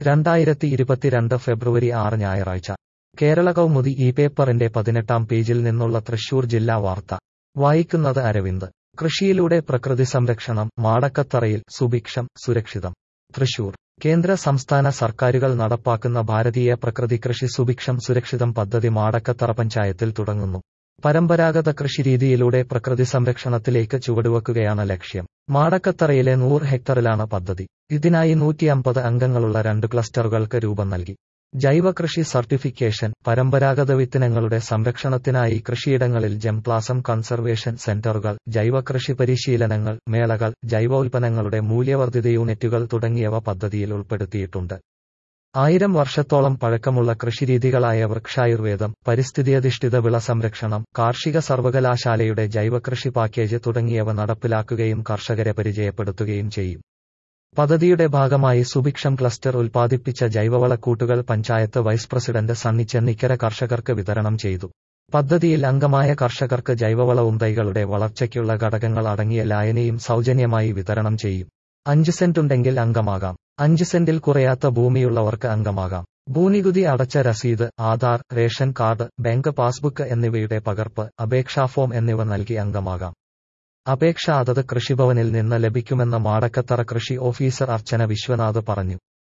രണ്ടായിരത്തി ഇരുപത്തിരണ്ട് ഫെബ്രുവരി ആറ് ഞായറാഴ്ച കേരള കൗമുദി ഈ പേപ്പറിന്റെ പതിനെട്ടാം പേജിൽ നിന്നുള്ള തൃശൂർ ജില്ലാ വാർത്ത വായിക്കുന്നത് അരവിന്ദ് കൃഷിയിലൂടെ പ്രകൃതി സംരക്ഷണം മാടക്കത്തറയിൽ സുഭിക്ഷം സുരക്ഷിതം തൃശൂർ കേന്ദ്ര സംസ്ഥാന സർക്കാരുകൾ നടപ്പാക്കുന്ന ഭാരതീയ പ്രകൃതി കൃഷി സുഭിക്ഷം സുരക്ഷിതം പദ്ധതി മാടക്കത്തറ പഞ്ചായത്തിൽ തുടങ്ങുന്നു പരമ്പരാഗത കൃഷിരീതിയിലൂടെ പ്രകൃതി സംരക്ഷണത്തിലേക്ക് ചുവടുവെക്കുകയാണ് ലക്ഷ്യം മാടക്കത്തറയിലെ നൂറ് ഹെക്ടറിലാണ് പദ്ധതി ഇതിനായി നൂറ്റിയമ്പത് അംഗങ്ങളുള്ള രണ്ട് ക്ലസ്റ്ററുകൾക്ക് രൂപം നൽകി ജൈവ കൃഷി സർട്ടിഫിക്കേഷൻ പരമ്പരാഗത വിത്തിനങ്ങളുടെ സംരക്ഷണത്തിനായി കൃഷിയിടങ്ങളിൽ ജംപ്ലാസം കൺസർവേഷൻ സെന്ററുകൾ ജൈവ കൃഷി പരിശീലനങ്ങൾ മേളകൾ ജൈവോൽപ്പന്നങ്ങളുടെ മൂല്യവർദ്ധിത യൂണിറ്റുകൾ തുടങ്ങിയവ പദ്ധതിയിൽ ഉൾപ്പെടുത്തിയിട്ടുണ്ട് ആയിരം വർഷത്തോളം പഴക്കമുള്ള കൃഷിരീതികളായ വൃക്ഷായുർവേദം പരിസ്ഥിതിയധിഷ്ഠിത വിള സംരക്ഷണം കാർഷിക സർവകലാശാലയുടെ ജൈവകൃഷി പാക്കേജ് തുടങ്ങിയവ നടപ്പിലാക്കുകയും കർഷകരെ പരിചയപ്പെടുത്തുകയും ചെയ്യും പദ്ധതിയുടെ ഭാഗമായി സുഭിക്ഷം ക്ലസ്റ്റർ ഉൽപ്പാദിപ്പിച്ച ജൈവവളക്കൂട്ടുകൾ പഞ്ചായത്ത് വൈസ് പ്രസിഡന്റ് സണ്ണി ചെന്നിക്കര കർഷകർക്ക് വിതരണം ചെയ്തു പദ്ധതിയിൽ അംഗമായ കർഷകർക്ക് ജൈവവളവും തൈകളുടെ വളർച്ചയ്ക്കുള്ള ഘടകങ്ങൾ അടങ്ങിയ ലായനിയും സൗജന്യമായി വിതരണം ചെയ്യും അഞ്ച് സെന്റ് ഉണ്ടെങ്കിൽ അംഗമാകാം അഞ്ച് സെന്റിൽ കുറയാത്ത ഭൂമിയുള്ളവർക്ക് അംഗമാകാം ഭൂനികുതി അടച്ച രസീത് Aadhaar ration card bank passbook എന്നിവയുടെ പകർപ്പ് അപേക്ഷാ ഫോം എന്നിവ നൽകി അംഗമാകാം അപേക്ഷ അതത് കൃഷിഭവനിൽ നിന്ന് ലഭിക്കുമെന്ന് മാടക്കത്തറ കൃഷി ഓഫീസർ അർച്ചന വിശ്വനാഥ് പറഞ്ഞു